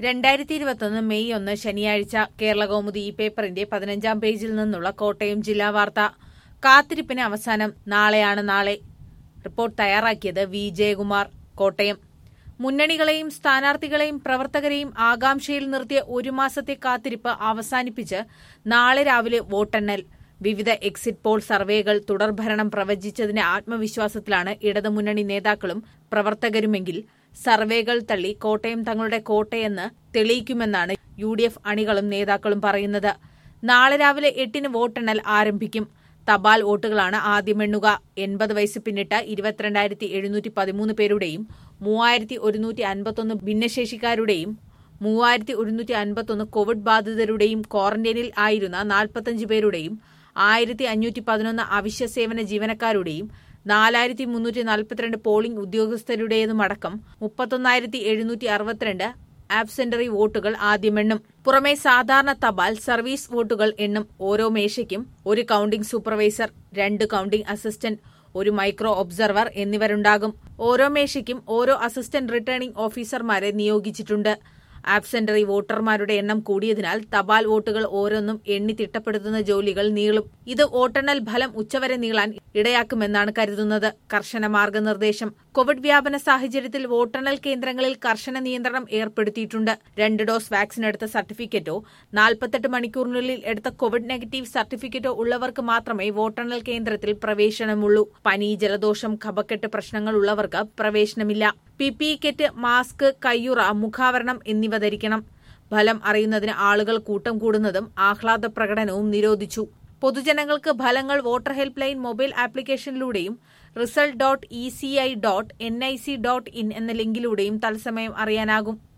രണ്ടായിരത്തി ഇരുപത്തൊന്ന് മെയ് ഒന്ന് ശനിയാഴ്ച കേരള കൗമുദി ഈ പേപ്പറിന്റെ പതിനഞ്ചാം പേജിൽ നിന്നുള്ള കോട്ടയം ജില്ലാ വാർത്ത കാത്തിരിപ്പിന് അവസാനം നാളെയാണ് നാളെ റിപ്പോർട്ട് തയ്യാറാക്കിയത് വി ജയകുമാർ കോട്ടയം മുന്നണികളെയും സ്ഥാനാർത്ഥികളെയും പ്രവർത്തകരെയും ആകാംക്ഷയിൽ നിർത്തിയ ഒരു മാസത്തെ കാത്തിരിപ്പ് അവസാനിപ്പിച്ച് നാളെ രാവിലെ വോട്ടെണ്ണൽ വിവിധ എക്സിറ്റ് പോൾ സർവേകൾ തുടർഭരണം പ്രവചിച്ചതിന്റെ ആത്മവിശ്വാസത്തിലാണ് ഇടതുമുന്നണി നേതാക്കളും പ്രവർത്തകരുമെങ്കിൽ സർവേകൾ തള്ളി കോട്ടയം തങ്ങളുടെ കോട്ടയെന്ന് തെളിയിക്കുമെന്നാണ് യു ഡി എഫ് അണികളും നേതാക്കളും പറയുന്നത് നാളെ രാവിലെ എട്ടിന് വോട്ടെണ്ണൽ ആരംഭിക്കും തപാൽ വോട്ടുകളാണ് ആദ്യം എണ്ണുക എൺപത് വയസ്സ് പിന്നിട്ട ഇരുപത്തിരണ്ടായിരത്തി എഴുന്നൂറ്റി പതിമൂന്ന് പേരുടെയും മൂവായിരത്തി ഒരുന്നൂറ്റി അൻപത്തൊന്ന് ഭിന്നശേഷിക്കാരുടെയും മൂവായിരത്തി ഒരുന്നൂറ്റി അൻപത്തൊന്ന് കോവിഡ് ബാധിതരുടെയും ക്വാറന്റൈനിൽ ആയിരുന്ന നാൽപ്പത്തഞ്ച് പേരുടെയും ആയിരത്തി അഞ്ഞൂറ്റി പതിനൊന്ന് അവശ്യ സേവന ജീവനക്കാരുടെയും നാലായിരത്തി മുന്നൂറ്റി നാൽപ്പത്തിരണ്ട് പോളിംഗ് ഉദ്യോഗസ്ഥരുടേതുമടക്കം മുപ്പത്തൊന്നായിരത്തി എഴുന്നൂറ്റി അറുപത്തിരണ്ട് ആബ്സെന്ററി വോട്ടുകൾ ആദ്യമെണ്ണും പുറമെ സാധാരണ തപാൽ സർവീസ് വോട്ടുകൾ എണ്ണും ഓരോ മേശയ്ക്കും ഒരു കൌണ്ടിംഗ് സൂപ്പർവൈസർ രണ്ട് കൌണ്ടിംഗ് അസിസ്റ്റന്റ് ഒരു മൈക്രോ ഒബ്സർവർ എന്നിവരുണ്ടാകും ഓരോ മേശയ്ക്കും ഓരോ അസിസ്റ്റന്റ് റിട്ടേണിംഗ് ഓഫീസർമാരെ നിയോഗിച്ചിട്ടുണ്ട് ആബ്സെന്ററി വോട്ടർമാരുടെ എണ്ണം കൂടിയതിനാൽ തപാൽ വോട്ടുകൾ ഓരോന്നും എണ്ണി തിട്ടപ്പെടുത്തുന്ന ജോലികൾ നീളും ഇത് വോട്ടെണ്ണൽ ഫലം ഉച്ചവരെ നീളാൻ ഇടയാക്കുമെന്നാണ് കരുതുന്നത് കർശന മാർഗനിർദ്ദേശം കോവിഡ് വ്യാപന സാഹചര്യത്തിൽ വോട്ടെണ്ണൽ കേന്ദ്രങ്ങളിൽ കർശന നിയന്ത്രണം ഏർപ്പെടുത്തിയിട്ടുണ്ട് രണ്ട് ഡോസ് വാക്സിൻ എടുത്ത സർട്ടിഫിക്കറ്റോ നാൽപ്പത്തെട്ട് മണിക്കൂറിനുള്ളിൽ എടുത്ത കോവിഡ് നെഗറ്റീവ് സർട്ടിഫിക്കറ്റോ ഉള്ളവർക്ക് മാത്രമേ വോട്ടെണ്ണൽ കേന്ദ്രത്തിൽ പ്രവേശനമുള്ളൂ പനി ജലദോഷം കഫക്കെട്ട് പ്രശ്നങ്ങൾ ഉള്ളവർക്ക് പ്രവേശനമില്ല പി പി കിറ്റ് മാസ്ക് കയ്യുറ മുഖാവരണം എന്നിവ ധരിക്കണം ഫലം അറിയുന്നതിന് ആളുകൾ കൂട്ടം കൂടുന്നതും ആഹ്ലാദ പ്രകടനവും നിരോധിച്ചു പൊതുജനങ്ങൾക്ക് ഫലങ്ങൾ വോട്ടർ ഹെൽപ്പ് ലൈൻ മൊബൈൽ ആപ്ലിക്കേഷനിലൂടെയും result dot E C I dot N I C dot in എന്ന ലിങ്കിലൂടെയും തത്സമയം അറിയാനാകും